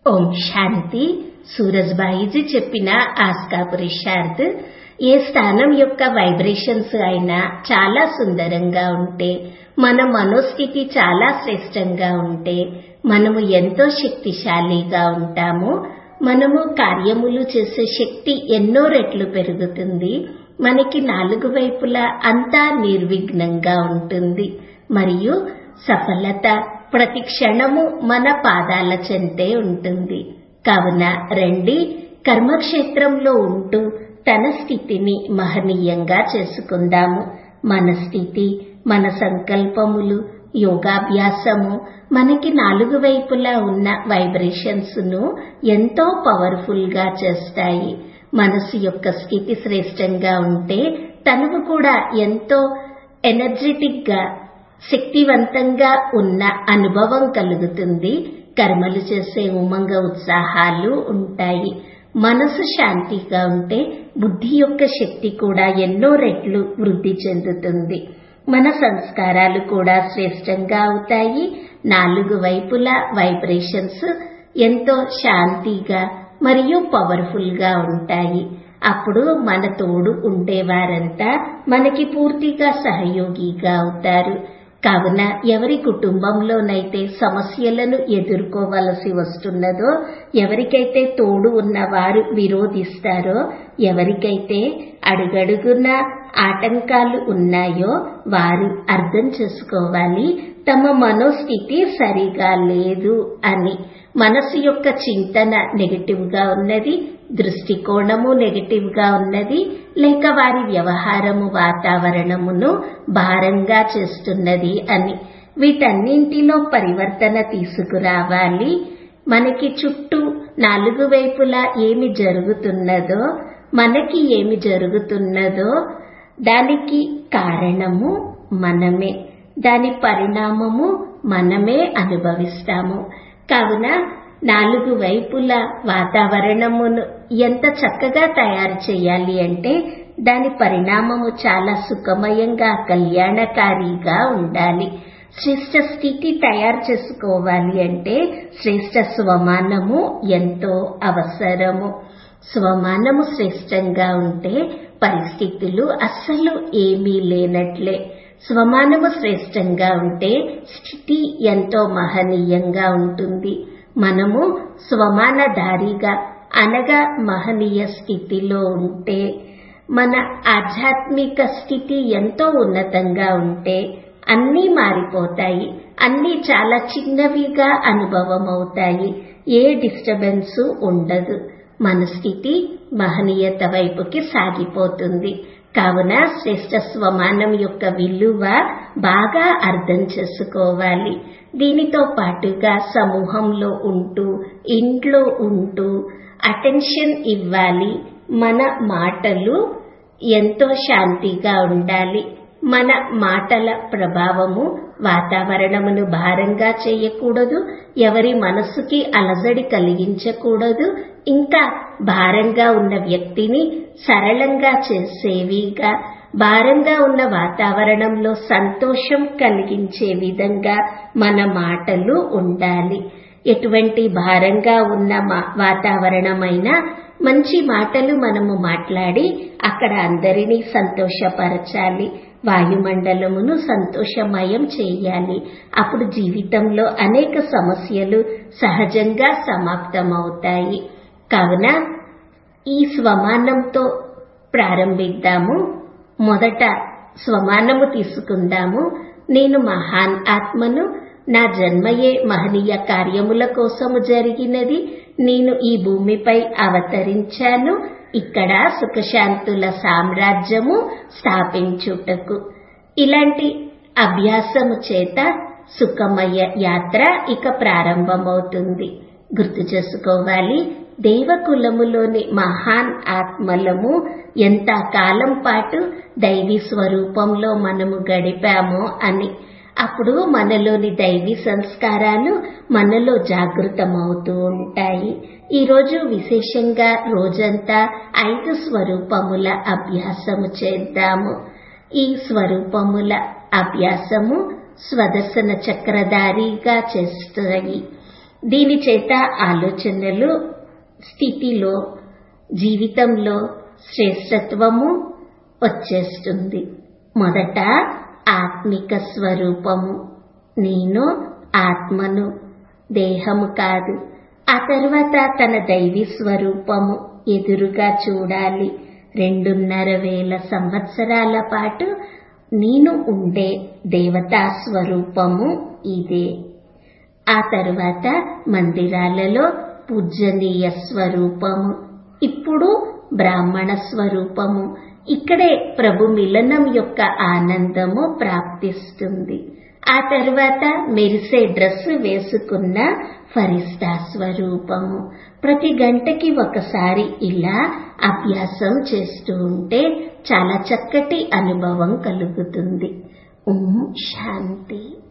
ఓం శాంతి సూరజ్బాయిజీ చెప్పిన ఆస్కా పురుషార్థ్ ఏ స్థానం యొక్క వైబ్రేషన్స్ అయినా చాలా సుందరంగా ఉంటే మన మనోస్థితి చాలా శ్రేష్టంగా ఉంటే మనము ఎంతో శక్తిశాలిగా ఉంటాము మనము కార్యములు చేసే శక్తి ఎన్నో రెట్లు పెరుగుతుంది మనకి నాలుగు వైపులా అంతా నిర్విఘ్నంగా ఉంటుంది మరియు సఫలత ప్రతి క్షణము మన పాదాల చెంతే ఉంటుంది కావున రండి కర్మక్షేత్రంలో ఉంటూ తన స్థితిని మహనీయంగా చేసుకుందాము మన స్థితి మన సంకల్పములు యోగాభ్యాసము మనకి నాలుగు వైపులా ఉన్న వైబ్రేషన్స్ ను ఎంతో పవర్ఫుల్ గా చేస్తాయి మనసు యొక్క స్థితి శ్రేష్టంగా ఉంటే తనువు కూడా ఎంతో ఎనర్జెటిక్ గా శక్తివంతంగా ఉన్న అనుభవం కలుగుతుంది కర్మలు చేసే ఉమంగ ఉత్సాహాలు ఉంటాయి మనసు శాంతిగా ఉంటే బుద్ధి యొక్క శక్తి కూడా ఎన్నో రెట్లు వృద్ధి చెందుతుంది మన సంస్కారాలు కూడా శ్రేష్టంగా అవుతాయి నాలుగు వైపుల వైబ్రేషన్స్ ఎంతో శాంతిగా మరియు పవర్ఫుల్ గా ఉంటాయి అప్పుడు మన తోడు ఉండేవారంతా మనకి పూర్తిగా సహయోగిగా అవుతారు కావున ఎవరి కుటుంబంలోనైతే సమస్యలను ఎదుర్కోవలసి వస్తున్నదో ఎవరికైతే తోడు ఉన్నవారు విరోధిస్తారో ఎవరికైతే అడుగడుగున ఆటంకాలు ఉన్నాయో వారు అర్థం చేసుకోవాలి తమ మనోస్థితి సరిగా లేదు అని మనసు యొక్క చింతన నెగటివ్ గా ఉన్నది దృష్టికోణము నెగటివ్ గా ఉన్నది లేక వారి వ్యవహారము వాతావరణమును భారంగా చేస్తున్నది అని వీటన్నింటిలో పరివర్తన తీసుకురావాలి మనకి చుట్టూ నాలుగు వైపులా ఏమి జరుగుతున్నదో మనకి ఏమి జరుగుతున్నదో దానికి కారణము మనమే దాని పరిణామము మనమే అనుభవిస్తాము కావున నాలుగు వైపుల వాతావరణమును ఎంత చక్కగా తయారు చేయాలి అంటే దాని పరిణామము చాలా సుఖమయంగా కళ్యాణకారిగా ఉండాలి శ్రేష్ట స్థితి తయారు చేసుకోవాలి అంటే శ్రేష్ట స్వమానము ఎంతో అవసరము స్వమానము శ్రేష్టంగా ఉంటే పరిస్థితులు అస్సలు ఏమీ లేనట్లే స్వమానము శ్రేష్టంగా ఉంటే స్థితి ఎంతో మహనీయంగా ఉంటుంది మనము స్వమానధారిగా అనగా మహనీయ స్థితిలో ఉంటే మన ఆధ్యాత్మిక స్థితి ఎంతో ఉన్నతంగా ఉంటే అన్నీ మారిపోతాయి అన్నీ చాలా చిన్నవిగా అనుభవం అవుతాయి ఏ డిస్టర్బెన్స్ ఉండదు మన స్థితి మహనీయత వైపుకి సాగిపోతుంది కావున శ్రేష్ట స్వమానం యొక్క విలువ బాగా అర్థం చేసుకోవాలి దీనితో పాటుగా సమూహంలో ఉంటూ ఇంట్లో ఉంటూ అటెన్షన్ ఇవ్వాలి మన మాటలు ఎంతో శాంతిగా ఉండాలి మన మాటల ప్రభావము వాతావరణమును భారంగా చేయకూడదు ఎవరి మనసుకి అలజడి కలిగించకూడదు ఇంకా భారంగా ఉన్న వ్యక్తిని సరళంగా చేసేవిగా భారంగా ఉన్న వాతావరణంలో సంతోషం కలిగించే విధంగా మన మాటలు ఉండాలి ఎటువంటి భారంగా ఉన్న వాతావరణమైనా మంచి మాటలు మనము మాట్లాడి అక్కడ అందరినీ సంతోషపరచాలి వాయుమండలమును సంతోషమయం చేయాలి అప్పుడు జీవితంలో అనేక సమస్యలు సహజంగా సమాప్తమవుతాయి కావున ఈ స్వమానంతో ప్రారంభిద్దాము మొదట స్వమానము తీసుకుందాము నేను మహాన్ ఆత్మను నా జన్మయే మహనీయ కార్యముల కోసము జరిగినది నేను ఈ భూమిపై అవతరించాను ఇక్కడ సుఖశాంతుల సామ్రాజ్యము స్థాపించుటకు ఇలాంటి అభ్యాసము చేత సుఖమయ యాత్ర ఇక ప్రారంభమవుతుంది గుర్తు చేసుకోవాలి దేవకులములోని మహాన్ ఆత్మలము ఎంత కాలం పాటు దైవీ స్వరూపంలో మనము గడిపామో అని అప్పుడు మనలోని దైవీ సంస్కారాలు మనలో జాగృతమవుతూ ఉంటాయి ఈరోజు విశేషంగా రోజంతా ఐదు స్వరూపముల అభ్యాసము చేద్దాము ఈ స్వరూపముల అభ్యాసము స్వదర్శన చక్రధారిగా చేస్తాయి దీని చేత ఆలోచనలు స్థితిలో జీవితంలో శ్రేష్టత్వము వచ్చేస్తుంది మొదట ఆత్మిక స్వరూపము నేను ఆత్మను దేహము కాదు ఆ తర్వాత తన దైవీ స్వరూపము ఎదురుగా చూడాలి రెండున్నర వేల సంవత్సరాల పాటు నేను ఉండే దేవతా స్వరూపము ఇదే ఆ తరువాత మందిరాలలో పూజనీయ స్వరూపము ఇప్పుడు బ్రాహ్మణ స్వరూపము ఇక్కడే ప్రభు మిలనం యొక్క ఆనందము ప్రాప్తిస్తుంది ఆ తర్వాత మెరిసే డ్రెస్సు వేసుకున్న ఫరిస్తా స్వరూపము ప్రతి గంటకి ఒకసారి ఇలా అభ్యాసం చేస్తూ ఉంటే చాలా చక్కటి అనుభవం కలుగుతుంది ఓం శాంతి